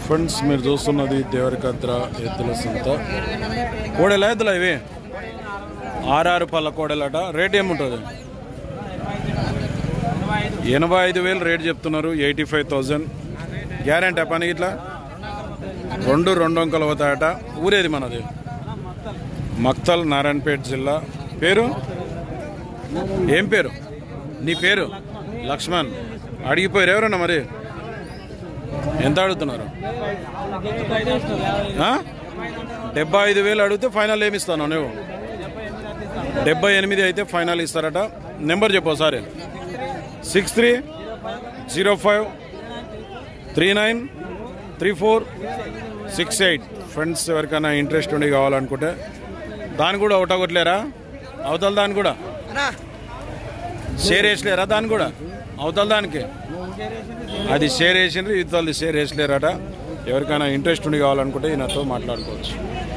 Friends మీరు చూస్తున్నది దేవరకద్ర ఎద్దుల సంత కోడెలా ఎద్దుల ఇవి ఆరారు పళ్ళ కోడెలట రేట్ ఏముంటుంది ఎనభై ఐదు వేలు రేట్ చెప్తున్నారు ఎయిటీ ఫైవ్ థౌజండ్ గ్యారంటీ పని ఇట్లా రెండు రెండు అంకలు అవుతాయట ఊరేది మనది మక్తల్ నారాయణపేట జిల్లా పేరు ఏం పేరు నీ పేరు లక్ష్మణ్ అడిగిపోయారు ఎవరన్నా మరి ఎంత అడుగుతున్నారు ఆ? డెబ్బై ఐదు వేలు అడిగితే ఫైనల్ ఏమి ఇస్తాను నువ్వు డెబ్బై ఎనిమిది అయితే ఫైనల్ ఇస్తారట నెంబర్ చెప్పు ఒకసారి six three zero five three nine three four six eight friends ఎవరికైనా ఇంట్రెస్ట్ ఉండి కావాలనుకుంటే దాన్ని కూడా ఒకటొకట్లేరా అవతల దాన్ని కూడా షేర్ వేసలేరా దాన్ని కూడా అవతల దానికి అది షేర్ వేసిండ్రు ఇతరులు షేర్ వేసలేరట ఎవరికైనా ఇంట్రెస్ట్ ఉండి కావాలనుకుంటే ఈయనతో మాట్లాడుకోవచ్చు